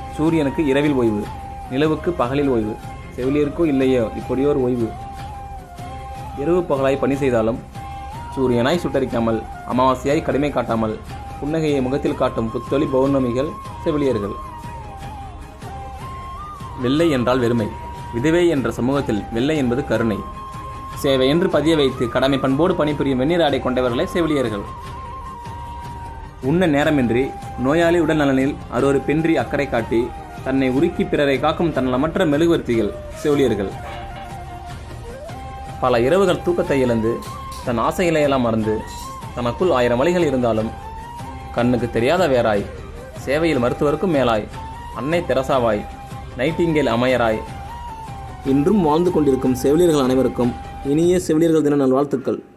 சூரியனுக்கு இரவில் ஓய்வு நிலவுக்கு பகலில் ஓய்வு செவிலியருக்கோ இல்லையோ இப்படியோர் ஓய்வு இரவு பகலாய் பணி செய்தாலும் சூரியனாய் சுட்டரிக்காமல் அமாவாசையாய் கடுமை காட்டாமல் புன்னகையை முகத்தில் காட்டும் புத்தொளி பௌர்ணமிகள் செவிலியர்கள் வெள்ளை என்றால் வெறுமை விதவை என்ற சமூகத்தில் வெள்ளை என்பது கருணை சேவை என்று பதிய வைத்து கடமை பண்போடு பணிபுரியும் வெந்நீர் ஆடை கொண்டவர்களே செவிலியர்கள் உண்ண நேரமின்றி நோயாளி உடல் நலனில் அருவரு பென்றி அக்கறை காட்டி தன்னை உருக்கி பிறரை காக்கும் தன்னலமற்ற மெழுகுவர்த்திகள் செவிலியர்கள் பல இரவுகள் தூக்கத்தை இழந்து தன் ஆசைகளை எல்லாம் மறந்து தனக்குள் ஆயிரம் வழிகள் இருந்தாலும் கண்ணுக்கு தெரியாத வேறாய் சேவையில் மருத்துவருக்கும் மேலாய் அன்னை தெரசாவாய் நைட்டிங்கேல் அமையராய் இன்றும் வாழ்ந்து கொண்டிருக்கும் செவிலியர்கள் அனைவருக்கும் இனிய செவிலியர்கள் தின நல்வாழ்த்துக்கள்